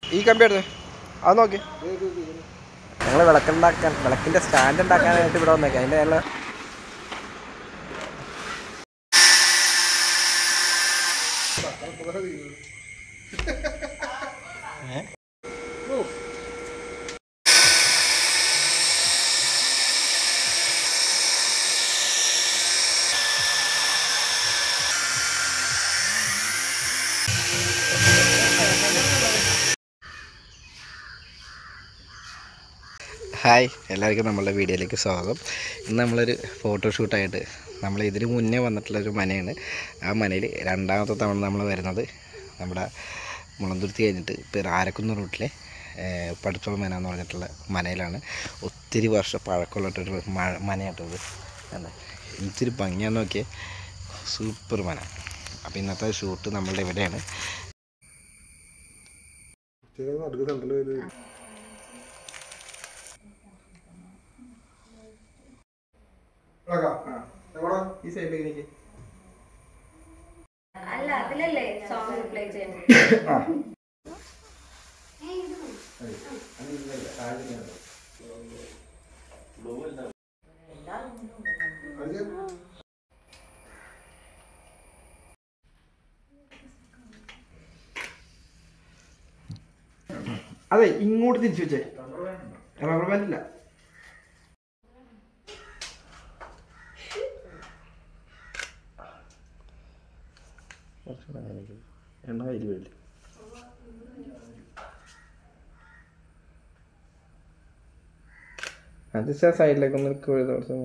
ഈ കമ്പി എടുത്ത് അത് നോക്കി ഞങ്ങൾ വിളക്കുണ്ടാക്കാൻ വിളക്കിന്റെ സ്റ്റാൻഡ് ഉണ്ടാക്കാനായിട്ട് ഇവിടെ വന്നേക്കാം അതിന്റെ നല്ല ഹായ് എല്ലാവർക്കും നമ്മളുടെ വീഡിയോയിലേക്ക് സ്വാഗതം ഇന്ന് നമ്മളൊരു ഫോട്ടോഷൂട്ടായിട്ട് നമ്മൾ ഇതിന് മുന്നേ വന്നിട്ടുള്ളൊരു മനയാണ് ആ മനയിൽ രണ്ടാമത്തെ തവണ നമ്മൾ വരുന്നത് നമ്മുടെ മുളന്തുരുത്തി കഴിഞ്ഞിട്ട് ഇപ്പോൾ ആരക്കുന്ന് റൂട്ടിലെ പടുത്തോളം മന എന്ന് പറഞ്ഞിട്ടുള്ള മനയിലാണ് ഒത്തിരി വർഷം പഴക്കമുള്ളൊരു മഴ മനയാട്ടത് എന്താ ഇത്തിരി ഭംഗിയാന്ന് നോക്കിയേ സൂപ്പർ മന അപ്പോൾ ഇന്നത്തെ ഷൂട്ട് നമ്മളുടെ ഇവിടെയാണ് ഈ സൈഡിലേക്ക് എനിക്ക് അല്ല അതിലല്ലേ സോങ് പ്ലേ ചെയ്യുന്നത് അതെ ഇങ്ങോട്ട് തിരിച്ചു വെച്ചേ റബ്ബർ ബാൻഡ് ഇല്ല എണ്ണ കയ്യിൽ വീഴില്ല അത് സൈഡിലേക്ക് ഒന്ന് കുറച്ച് കുറച്ച്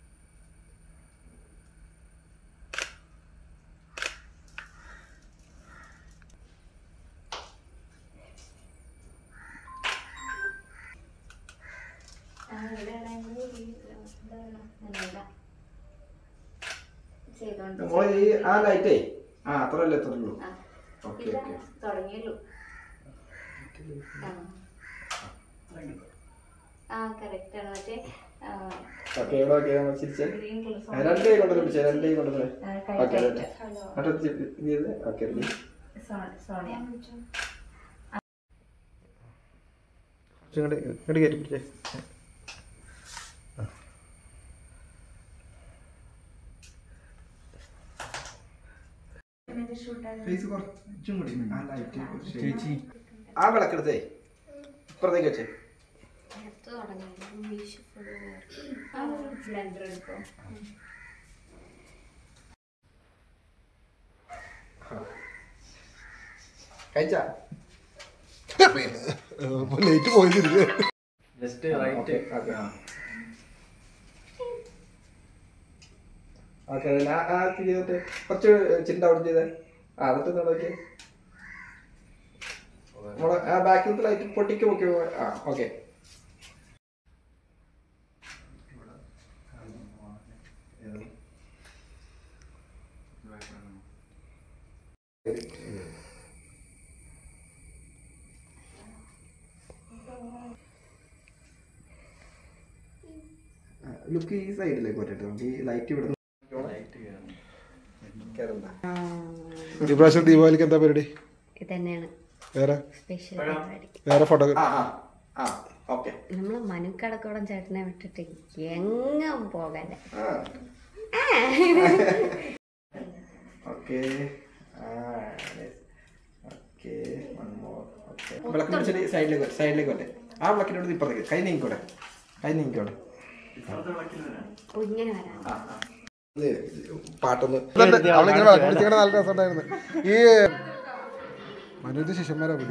ചെയ്തോണ്ട് നമ്മള് ഈ ആ ലൈറ്റേ ആ അത്രല്ലേ അത്ര ഉള്ളൂ ആ. ഓക്കെ ഇതാ, ഓക്കെ തുടങ്ങിയല്ലോ ആ. ആ കറക്റ്റ് ആണ് മറ്റേ ആ, ഓക്കെ ഇവിടെ ഓക്കെ നമ്മൾ ചിരിച്ചേ green colour ആ, രണ്ട് കൈ കൊണ്ടു പിടിച്ചേ രണ്ട് കൈ കൊണ്ടു ആ, കൈ ഓക്കെ tight. എന്നിട്ട് ഇത് ചെയ്ത് ഓക്കെ സോ- സോണിയ ഇങ്ങോട്ട് ഇങ്ങോട്ട് കയറ്റി പിടിച്ചേ ഫേസ് കുറച്ചും കൂടി ആ ലൈറ്റ് ചേച്ചി ആ വിളക്കെടുത്തേ ഇപ്പുറത്തേക്ക് വെച്ചേ അടുത്ത് തുടങ്ങി ബ്ലെൻഡർ എടുക്കും കഴിച്ചാ ലേറ്റ് പോയിരിക്കും ജസ്റ്റ് ഓക്കെ ഓക്കെ ഓക്കെ ആ ആ തിരി ചെയ്തിട്ട് കുറച്ച് ചിന്ത അവിടെ ചെയ്തേ ആ എന്നിട്ട് നോക്കിയേ നമ്മളെ ആ ബാക്കിലത്തെ ലൈറ്റ് പൊട്ടിക്ക് പൊക്കി ആ ഓക്കെ ലുക്ക് ഈ സൈഡിലേക്ക് പറ്റട്ടെ നമുക്ക് ഈ ലൈറ്റ് ഇവിടെ കേറണ്ട ഇപ്രാവശ്യം ദീപാവലിക്ക് എന്താ പരിപാടി ഇത് തന്നെയാണ് വേറെ സ്പെഷ്യൽ പരിപാടി വേറെ ഫോട്ടോ ആ ആ ആ ഓക്കെ നമ്മൾ മനുക്കടക്കോടം ചേട്ടനെ വിട്ടിട്ട് എങ്ങും പോകാൻ ആ okay okay one more okay വിളക്കിന് വെച്ചിട്ട് സൈഡിലേക്ക് സൈഡിലേക്ക് വട്ടെ ആ വിളക്കിനോട് ഇപ്പുറത്തേക്ക് കൈ നീങ്ങിക്കോടെ കൈ നീങ്ങിക്കോടെ ഓ ഇങ്ങനെ വരാം ആ ആ ഇത് പാട്ടൊന്ന് അവളിങ്ങനെ വിളക്ക് പിടിച്ചിങ്ങനെ നല്ല രസമുണ്ടായിരുന്നു ഈ മനുവിന്റെ ശിഷ്യന്മാരാ പുതിയ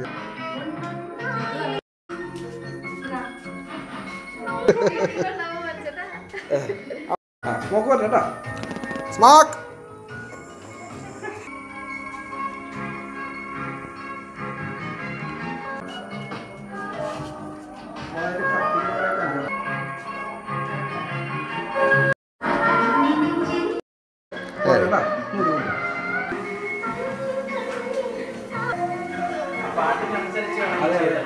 ആ സ്മോക്ക് വരട്ടെ കേട്ടോ സ്മാക്ക് കേട്ടോ മൂടി മൂടി അതെ അതെ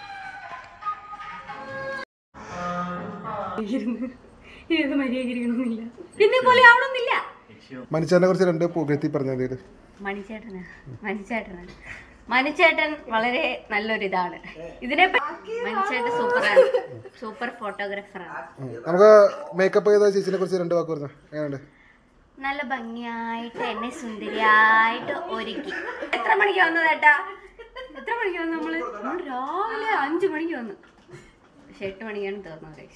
ഇത് മര്യാദ പിന്നെ പോലെ ആവണമെന്നില്ല മനുഷ്യനെ കുറിച്ച് രണ്ട് പുകഴ്ത്തി പറഞ്ഞത് മണിച്ചേട്ടനാ മണിച്ചേട്ടനാ മനുചേട്ടൻ വളരെ നല്ലൊരു ഇതാണ് ഇതിനെ മനുചേട്ടൻ സൂപ്പറാണ് സൂപ്പർ ഫോട്ടോഗ്രാഫറാണ് നമുക്ക് മേക്കപ്പ് ചെയ്ത ചേച്ചിനെ കുറിച്ച് രണ്ട് വാക്ക് പറഞ്ഞു എങ്ങനെയുണ്ട് നല്ല ഭംഗിയായിട്ട് എന്നെ സുന്ദരിയായിട്ട് ഒരുക്കി എത്ര മണിക്ക് വന്നത് ഏട്ടാ എത്ര മണിക്ക് വന്നു നമ്മള് നമ്മൾ രാവിലെ അഞ്ചു മണിക്ക് വന്നു പക്ഷെ എട്ട് മണിക്കാണ് തീർന്നത് guys.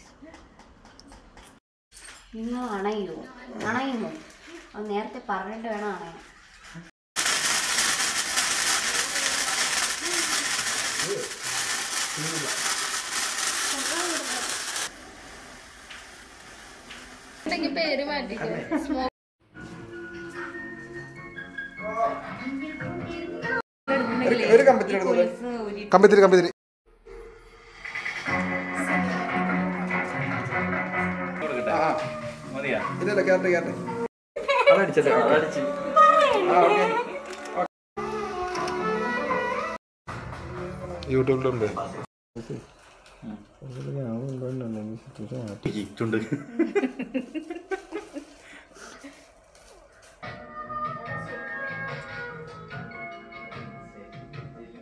നിങ്ങൾ അണയോ അണയുമോ അത് നേരത്തെ പറഞ്ഞിട്ട് വേണം അണയാൻ ഒരു- ഒരു കമ്പത്തിലെടുത്തത് കമ്പിത്തിരി കമ്പിത്തിരി ആ ആ. ഇല്ലല്ല കേറട്ടെ കേറട്ടെ അതടിച്ചല്ലേ ആ ഓക്കെ യൂട്യൂബിലുണ്ട്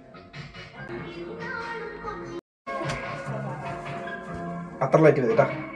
അത്ര ലൈറ്റ് മതി കേട്ടാ